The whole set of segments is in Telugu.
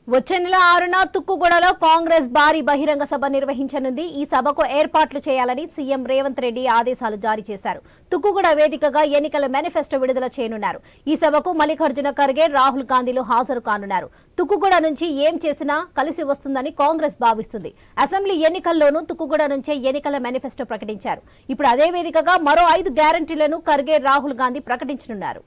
వచ్చే నెల ఆరున తుక్కుగూడలో కాంగ్రెస్ భారీ బహిరంగ సభ నిర్వహించనుంది ఈ సభకు ఏర్పాట్లు చేయాలని సీఎం రేవంత్ రెడ్డి ఆదేశాలు జారీ చేశారు తుక్కుగూడ వేదికగా ఎన్నికల మేనిఫెస్టో విడుదల చేయనున్నారు ఈ సభకు మల్లికార్జున ఖర్గే రాహుల్ గాంధీలు హాజరు కానున్నారు తుక్కుగూడ నుంచి ఏం చేసినా కలిసి వస్తుందని కాంగ్రెస్ భావిస్తుంది అసెంబ్లీ ఎన్నికల్లోనూ తుక్కుగూడ నుంచే ఎన్నికల మేనిఫెస్టో ప్రకటించారు ఇప్పుడు అదే వేదికగా మరో ఐదు గ్యారంటీలను ఖర్గే రాహుల్ గాంధీ ప్రకటించనున్నారు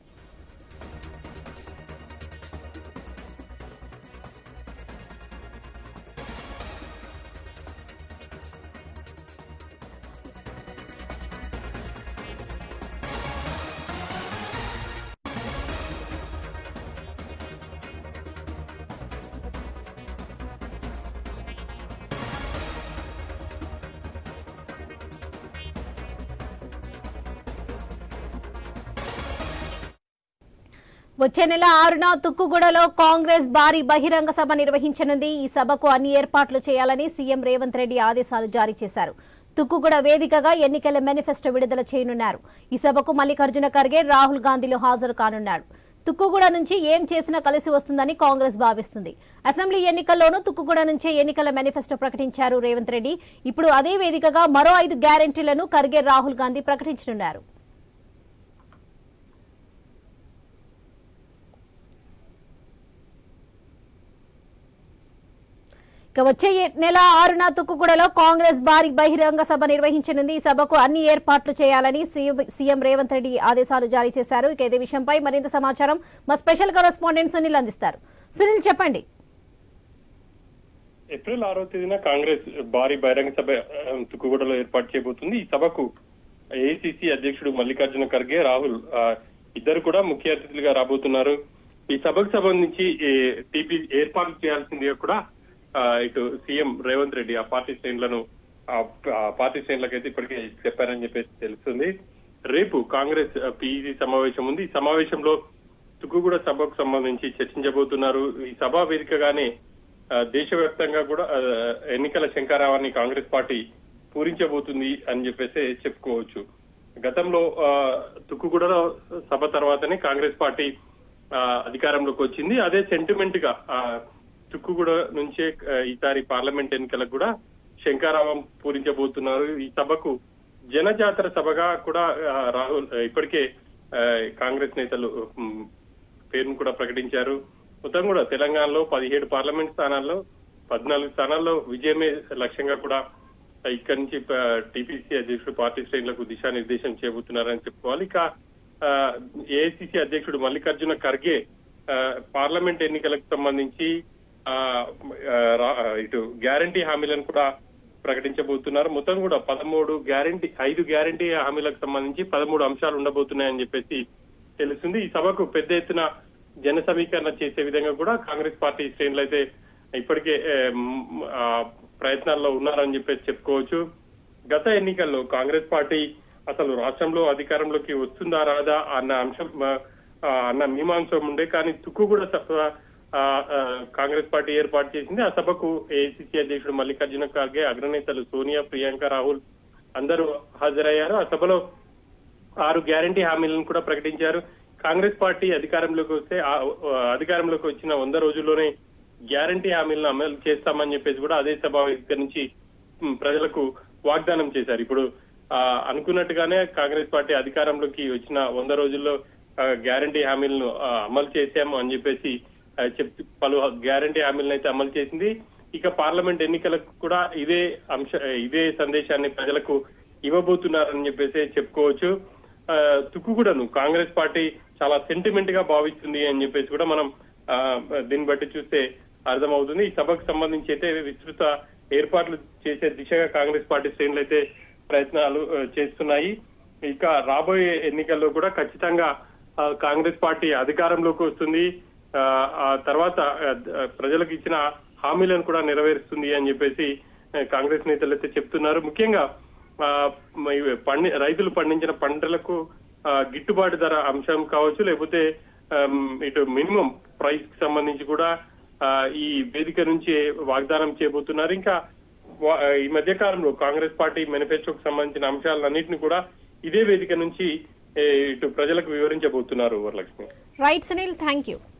వచ్చే నెల ఆరున తుక్కుగూడలో కాంగ్రెస్ భారీ బహిరంగ సభ నిర్వహించనుంది ఈ సభకు అన్ని ఏర్పాట్లు చేయాలని సీఎం రేవంత్ రెడ్డి ఆదేశాలు జారీ చేశారు తుక్కుగూడ వేదికగా ఎన్నికల మేనిఫెస్టో విడుదల చేయనున్నారు ఈ సభకు మల్లికార్జున ఖర్గే రాహుల్ గాంధీలు హాజరు కానున్నారు తుక్కుగూడ నుంచి ఏం చేసినా కలిసి వస్తుందని కాంగ్రెస్ భావిస్తుంది అసెంబ్లీ ఎన్నికల్లోనూ తుక్కుగూడ నుంచే ఎన్నికల మేనిఫెస్టో ప్రకటించారు రేవంత్ రెడ్డి ఇప్పుడు అదే వేదికగా మరో ఐదు గ్యారంటీలను ఖర్గే రాహుల్ గాంధీ ప్రకటించనున్నారు ఇక వచ్చే ఏ- నెల ఆరున తుక్కుగూడలో కాంగ్రెస్ భారీ బహిరంగ సభ నిర్వహించనుంది ఈ సభకు అన్ని ఏర్పాట్లు చేయాలని సీఎం- సీఎం రేవంత్ రెడ్డి ఆదేశాలు జారీ చేశారు ఇక ఇదే విషయంపై మరింత సమాచారం మా స్పెషల్ కరెస్పాండెంట్ సునీల్ అందిస్తారు సునీల్ చెప్పండి ఏప్రిల్ ఆరో తేదీన కాంగ్రెస్ భారీ బహిరంగ సభ ఆ, తుక్కుగూడలో ఏర్పాటు చేయబోతుంది ఈ సభకు ఏఐసిసి అధ్యక్షుడు మల్లికార్జున ఖర్గే రాహుల్ ఆ, ఇద్దరు కూడా ముఖ్య అతిథులుగా రాబోతున్నారు ఈ సభకు సంబంధించి టీపీ ఏర్పాటు చేయాల్సిందిగా కూడా ఆ, ఇటు సీఎం రేవంత్ రెడ్డి ఆ పార్టీ శ్రేణులను ఆ ఆ పార్టీ శ్రేణులకైతే ఇప్పటికే చెప్పారని చెప్పేసి తెలుస్తుంది రేపు కాంగ్రెస్ పీఈసీ సమావేశం ఉంది ఈ సమావేశంలో తుక్కుగూడ సభకు సంబంధించి చర్చించబోతున్నారు ఈ సభా వేదికగానే ఆ, దేశవ్యాప్తంగా కూడా ఆ, ఎన్నికల శంకారావాన్ని కాంగ్రెస్ పార్టీ పూరించబోతుంది అని చెప్పేసి చెప్పుకోవచ్చు గతంలో ఆ, తుక్కుగూడలో సభ తర్వాతనే కాంగ్రెస్ పార్టీ ఆ, అధికారంలోకి వచ్చింది అదే సెంటిమెంట్ గా ఆ, తుక్కుగూడ నుంచే ఆ, ఈసారి పార్లమెంట్ ఎన్నికలకు కూడా శంకారావం పూరించబోతున్నారు ఈ సభకు జనజాతర సభగా కూడా ఆ, రాహుల్ ఇప్పటికే ఆ, కాంగ్రెస్ నేతలు ఉమ్, పేరును కూడా ప్రకటించారు మొత్తం కూడా తెలంగాణలో పదిహేడు పార్లమెంట్ స్థానాల్లో పద్నాలుగు స్థానాల్లో విజయమే లక్ష్యంగా కూడా ఇక్కడి నుంచి టీపీసీ అధ్యక్షుడు పార్టీ శ్రేణులకు దిశానిర్దేశం చేయబోతున్నారని చెప్పుకోవాలి ఇక ఏఐసిసి అధ్యక్షుడు మల్లికార్జున ఖర్గే ఆ, పార్లమెంట్ ఎన్నికలకు సంబంధించి ఆ, ఆ, రా- ఇటు గ్యారంటీ హామీలను కూడా ప్రకటించబోతున్నారు మొత్తం కూడా పదమూడు గ్యారంటీ ఐదు గ్యారంటీ హామీలకు సంబంధించి పదమూడు అంశాలు ఉండబోతున్నాయని చెప్పేసి తెలుస్తుంది ఈ సభకు పెద్ద ఎత్తున జన సమీకరణ చేసే విధంగా కూడా కాంగ్రెస్ పార్టీ శ్రేణులు అయితే ఇప్పటికే ఏ, మ్, ఆ, ప్రయత్నాల్లో ఉన్నారని చెప్పేసి చెప్పుకోవచ్చు గత ఎన్నికల్లో కాంగ్రెస్ పార్టీ అసలు రాష్ట్రంలో అధికారంలోకి వస్తుందా రాదా అన్న అంశం ఆ, అన్న మీమాంస ఉండే కానీ తుక్కు కూడా సభ ఆ, ఆ, కాంగ్రెస్ పార్టీ ఏర్పాటు చేసింది ఆ సభకు ఏఐసిసి అధ్యక్షుడు మల్లికార్జున ఖార్గే అగ్రనేతలు సోనియా ప్రియాంక రాహుల్ అందరూ హాజరయ్యారు ఆ సభలో ఆరు గ్యారంటీ హామీలను కూడా ప్రకటించారు కాంగ్రెస్ పార్టీ అధికారంలోకి వస్తే ఆ ఆ, అధికారంలోకి వచ్చిన వంద రోజుల్లోనే గ్యారంటీ హామీలను అమలు చేస్తామని చెప్పేసి కూడా అదే సభ వేదిక నుంచి ఉమ్, ప్రజలకు వాగ్దానం చేశారు ఇప్పుడు ఆ, అనుకున్నట్టుగానే కాంగ్రెస్ పార్టీ అధికారంలోకి వచ్చిన వంద రోజుల్లో ఆ, గ్యారంటీ హామీలను ఆ, అమలు చేశాము అని చెప్పేసి ఆ, చెప్తూ పలు గ్యారంటీ హామీలను అయితే అమలు చేసింది ఇక పార్లమెంట్ ఎన్నికలకు కూడా ఇదే అంశ ఇదే సందేశాన్ని ప్రజలకు ఇవ్వబోతున్నారని చెప్పేసి చెప్పుకోవచ్చు ఆ, తుక్కుగూడను కాంగ్రెస్ పార్టీ చాలా సెంటిమెంట్ గా భావిస్తుంది అని చెప్పేసి కూడా మనం ఆ, దీన్ని బట్టి చూస్తే అర్థమవుతుంది ఈ సభకు సంబంధించి అయితే విస్తృత ఏర్పాట్లు చేసే దిశగా కాంగ్రెస్ పార్టీ శ్రేణులు అయితే ప్రయత్నాలు ఆ, చేస్తున్నాయి ఇక రాబోయే ఎన్నికల్లో కూడా ఖచ్చితంగా ఆ, కాంగ్రెస్ పార్టీ అధికారంలోకి వస్తుంది ఆ, ఆ తర్వాత ఆ, ప్రజలకు ఇచ్చిన హామీలను కూడా నెరవేరుస్తుంది అని చెప్పేసి ఆ, కాంగ్రెస్ నేతలు అయితే చెప్తున్నారు ముఖ్యంగా ఆ, మ- ఇవి పండి రైతులు పండించిన పంటలకు ఆ, గిట్టుబాటు ధర అంశం కావచ్చు లేకపోతే ఆమ్, ఇటు మినిమం ప్రైస్ కి సంబంధించి కూడా ఆ, ఈ వేదిక నుంచి వాగ్దానం చేయబోతున్నారు ఇంకా వా- ఈ మధ్య కాలంలో కాంగ్రెస్ పార్టీ మేనిఫెస్టోకు సంబంధించిన అంశాలన్నింటినీ కూడా ఇదే వేదిక నుంచి ఏ, ఇటు ప్రజలకు వివరించబోతున్నారు Varalakshmi right Sunil thank you